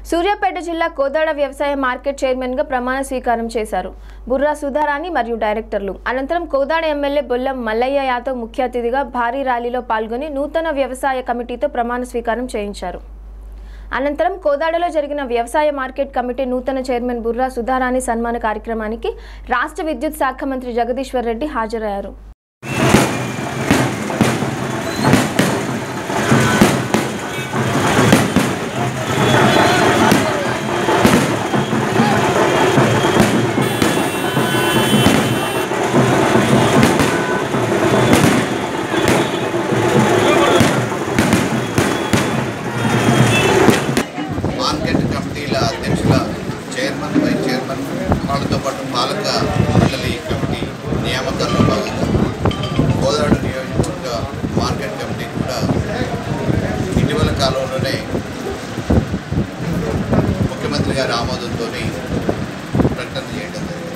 సూర్యాపేట జిల్లా కోదాడ వ్యవసాయ market chairman గా ప్రమాణ స్వీకారం చేశారు బుర్రా సుధారాణి మరియు డైరెక్టర్లు అనంతరం కోదాడ ఎమ్మెల్యే బొల్లం మల్లయ్య యాదవ్ ముఖ్య అతిథిగా భారీ ర్యాలీలో పాల్గొని నూతన వ్యవసాయ కమిటీతో ప్రమాణ స్వీకారం చేయించారు అనంతరం కోదాడలో జరిగిన వ్యవసాయ మార్కెట్ కమిటీ నూతన చైర్మన్ బుర్రా సుధారాణి సన్మాన కార్యక్రమానికి రాష్ట్ర విద్యుత్ శాఖ మంత్రి జగదీశ్వర్ రెడ్డి హాజరయ్యారు మార్కెట్ కమిటీల అధ్యక్షుల చైర్మన్ వైస్ చైర్మన్ వాళ్ళతో పాటు పాలక మండలి కమిటీ నియామకాల్లో భాగంగా కోదాడు నియోజకవర్గ మార్కెట్ కమిటీ కూడా ఇటీవల కాలంలోనే ముఖ్యమంత్రి గారి ఆమోదంతో ప్రకటన చేయడం జరిగింది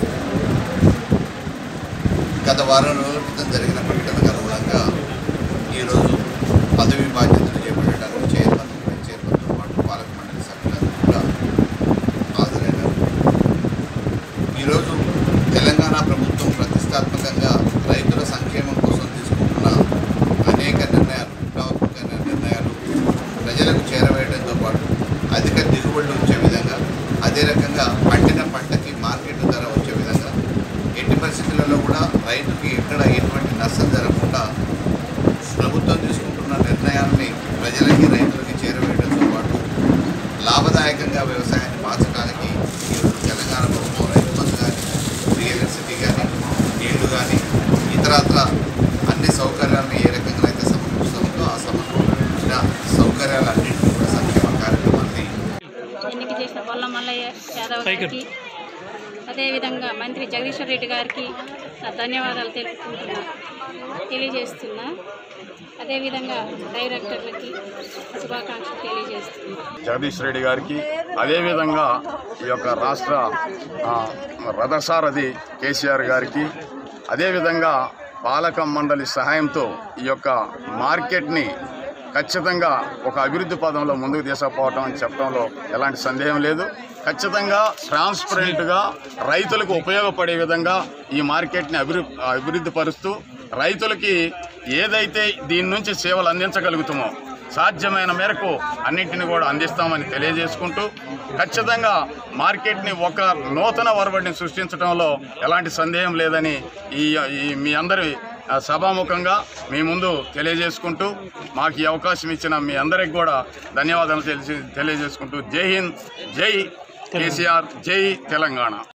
గత వారం రోజుల క్రితం జరిగిన ప్రకటనకు అనుగుణంగా ఈరోజు పదవి బాధ్యతలు చేపట్టడానికి చైర్మన్ వైస్ చైర్మన్తో పాటు పాలక మండలి సభ్యులందరూ కూడా హాజరైనారు ఈరోజు తెలంగాణ ప్రభుత్వం ప్రతిష్టాత్మకంగా రైతుల సంక్షేమం కోసం తీసుకుంటున్న అనేక నిర్ణయాలు విప్లవాత్మక నిర్ణయాలు ప్రజలకు చేరవేయడంతో పాటు అధిక దిగుబడులు వచ్చే విధంగా అదే రకంగా పండిన పంటకి మార్కెట్ ధర వచ్చే విధంగా ఎట్టి పరిస్థితులలో కూడా రైతుకి ఎక్కడ ఎటువంటి నష్టం జరగకుండా ప్రభుత్వం తీసుకుంటున్న నిర్ణయాల్ని ప్రజలకి రైతులకి చేరవేయడంతో పాటు లాభదాయకంగా వ్యవసాయాన్ని మార్చడానికి ఈరోజు తెలంగాణ ప్రభుత్వం రైతు బంధు కానీ రియల్ ఎస్టేట్ కానీ నీళ్లు కానీ ఇతరత్ర అన్ని సౌకర్యాలను ఏ రకంగా అయితే సమకూరుస్తుందో ఆ సమకూర్చిన సౌకర్యాలన్నింటినీ కూడా సంక్షేమ కార్యక్రమాన్ని ఎన్నిక చేసిన బొల్ల మల్లయ్య యాదవ్ గారికి అదేవిధంగా మంత్రి జగదీశ్వర్ రెడ్డి గారికి నా ధన్యవాదాలు తెలుపుకుంటున్నా తెలియజేస్తున్నా అదేవిధంగా డైరెక్టర్లకి శుభాకాంక్షలు తెలియజేస్తున్నా జగదీష్ రెడ్డి గారికి అదేవిధంగా ఈ యొక్క రాష్ట్ర ఆ, రథసారథి కేసీఆర్ గారికి అదేవిధంగా పాలక మండలి సహాయంతో ఈ యొక్క మార్కెట్ని ఖచ్చితంగా ఒక అభివృద్ధి పదంలో ముందుకు తీసుకుపోవటం అని చెప్పడంలో ఎలాంటి సందేహం లేదు ఖచ్చితంగా ట్రాన్స్పరెంట్గా రైతులకు ఉపయోగపడే విధంగా ఈ మార్కెట్ని అభివృ అభివృద్ధి పరుస్తూ రైతులకి ఏదైతే దీని నుంచి సేవలు అందించగలుగుతామో సాధ్యమైన మేరకు అన్నింటిని కూడా అందిస్తామని తెలియజేసుకుంటూ ఖచ్చితంగా మార్కెట్ని ఒక నూతన ఒరబడిని సృష్టించడంలో ఎలాంటి సందేహం లేదని ఈ ఈ మీ అందరి ఆ, సభాముఖంగా మీ ముందు తెలియజేసుకుంటూ మాకు ఈ అవకాశం ఇచ్చిన మీ అందరికి కూడా ధన్యవాదాలు తెలిసి తెలియజేసుకుంటూ జై హింద్ జై కేసీఆర్ జై తెలంగాణ